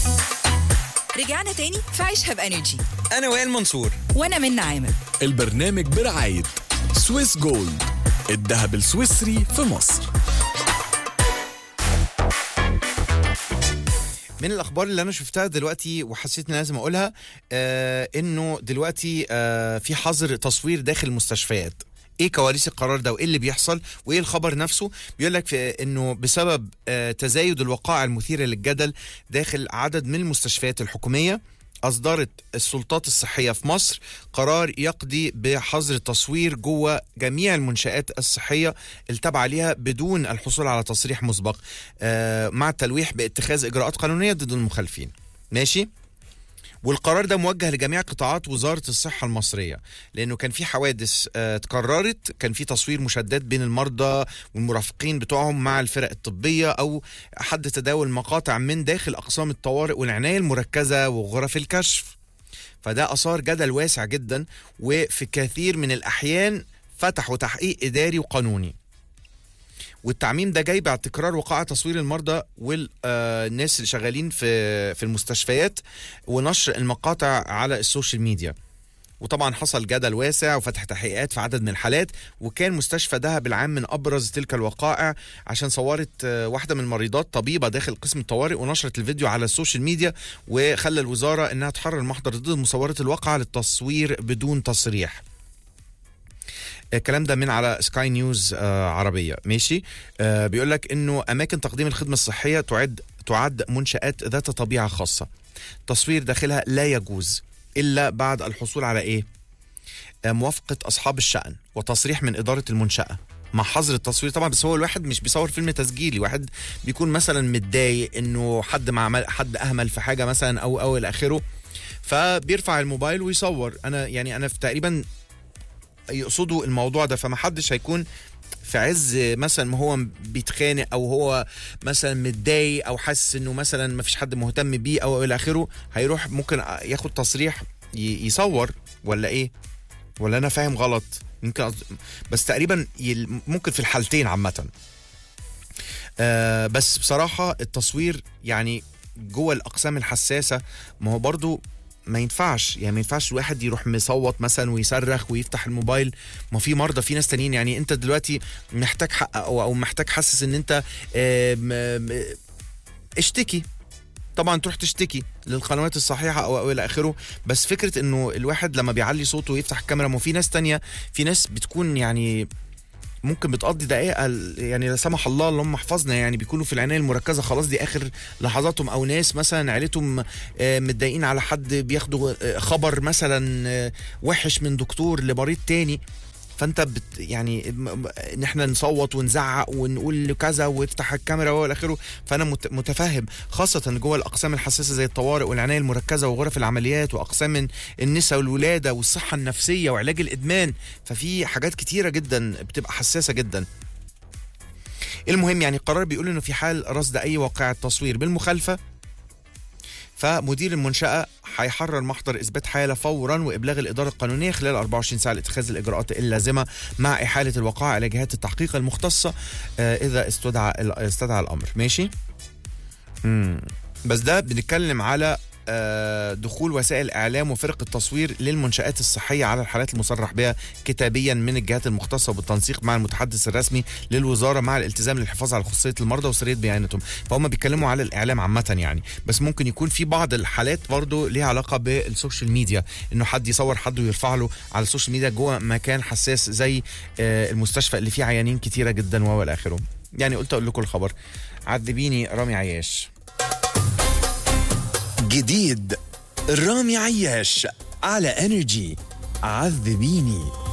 رجعنا تاني في عيشها بانرجي انا وائل منصور وانا من عامر البرنامج برعاية سويس جولد الذهب السويسري في مصر من الاخبار اللي انا شفتها دلوقتي وحسيت اني لازم اقولها آه انه دلوقتي آه في حظر تصوير داخل المستشفيات ايه كواليس القرار ده وايه اللي بيحصل وايه الخبر نفسه بيقول لك في انه بسبب آه تزايد الوقائع المثيره للجدل داخل عدد من المستشفيات الحكوميه أصدرت السلطات الصحية في مصر قرار يقضي بحظر التصوير جوه جميع المنشآت الصحية التابعة ليها بدون الحصول على تصريح مسبق آه مع التلويح باتخاذ إجراءات قانونية ضد المخالفين ماشي؟ والقرار ده موجه لجميع قطاعات وزاره الصحه المصريه لانه كان في حوادث آه، اتكررت كان في تصوير مشدد بين المرضى والمرافقين بتوعهم مع الفرق الطبيه او حد تداول مقاطع من داخل اقسام الطوارئ والعنايه المركزه وغرف الكشف فده اثار جدل واسع جدا وفي كثير من الاحيان فتحوا تحقيق اداري وقانوني والتعميم ده جاي بعد تكرار وقائع تصوير المرضى والناس اللي شغالين في في المستشفيات ونشر المقاطع على السوشيال ميديا وطبعا حصل جدل واسع وفتح تحقيقات في عدد من الحالات وكان مستشفى دهب العام من ابرز تلك الوقائع عشان صورت آه، واحده من المريضات طبيبه داخل قسم الطوارئ ونشرت الفيديو على السوشيال ميديا وخلى الوزاره انها تحرر محضر ضد مصوره الواقعه للتصوير بدون تصريح الكلام ده من على سكاي نيوز آه عربيه ماشي آه بيقول لك انه اماكن تقديم الخدمه الصحيه تعد تعد منشات ذات طبيعه خاصه تصوير داخلها لا يجوز الا بعد الحصول على ايه آه موافقه اصحاب الشان وتصريح من اداره المنشاه مع حظر التصوير طبعا بس هو الواحد مش بيصور فيلم تسجيلي واحد بيكون مثلا متضايق انه حد ما عمل حد اهمل في حاجه مثلا او او الى اخره فبيرفع الموبايل ويصور انا يعني انا في تقريبا يقصدوا الموضوع ده فما حدش هيكون في عز مثلا ما هو بيتخانق او هو مثلا متضايق او حاسس انه مثلا ما فيش حد مهتم بيه او الى اخره هيروح ممكن ياخد تصريح ي- يصور ولا ايه ولا انا فاهم غلط يمكن أص- بس تقريبا يل- ممكن في الحالتين عامه آه بس بصراحه التصوير يعني جوه الاقسام الحساسه ما هو برضو ما ينفعش يعني ما ينفعش الواحد يروح مصوت مثلا ويصرخ ويفتح الموبايل ما في مرضى في ناس تانيين يعني انت دلوقتي محتاج حق او او محتاج حاسس ان انت آم، آم، اشتكي طبعا تروح تشتكي للقنوات الصحيحه او او الى اخره بس فكره انه الواحد لما بيعلي صوته ويفتح الكاميرا ما في ناس تانية في ناس بتكون يعني ممكن بتقضي دقائق يعني لا سمح الله اللهم احفظنا يعني بيكونوا في العنايه المركزه خلاص دي اخر لحظاتهم او ناس مثلا عيلتهم آه، متضايقين على حد بياخدوا آه، خبر مثلا آه، وحش من دكتور لمريض تاني فانت بت يعني م- م- ان احنا نصوت ونزعق ونقول كذا وافتح الكاميرا والى اخره فانا مت- متفهم خاصه جوه الاقسام الحساسه زي الطوارئ والعنايه المركزه وغرف العمليات واقسام النساء والولاده والصحه النفسيه وعلاج الادمان ففي حاجات كتيره جدا بتبقى حساسه جدا المهم يعني القرار بيقول انه في حال رصد اي واقعة تصوير بالمخالفه فمدير المنشأة هيحرر محضر إثبات حالة فورا وإبلاغ الإدارة القانونية خلال 24 ساعة لاتخاذ الإجراءات اللازمة مع إحالة الوقائع إلى جهات التحقيق المختصة آه، إذا استدعى استدعى الأمر ماشي؟ مم. بس ده بنتكلم على آه، دخول وسائل الاعلام وفرق التصوير للمنشات الصحيه على الحالات المصرح بها كتابيا من الجهات المختصه وبالتنسيق مع المتحدث الرسمي للوزاره مع الالتزام للحفاظ على خصوصيه المرضى وسريه بياناتهم فهم بيتكلموا على الاعلام عامه يعني بس ممكن يكون في بعض الحالات برضو ليها علاقه بالسوشيال ميديا انه حد يصور حد ويرفع له على السوشيال ميديا جوه مكان حساس زي آه، المستشفى اللي فيه عيانين كتيره جدا والى اخره يعني قلت اقول لكم الخبر عذبيني رامي عياش جديد رامي عياش على انرجي عذبيني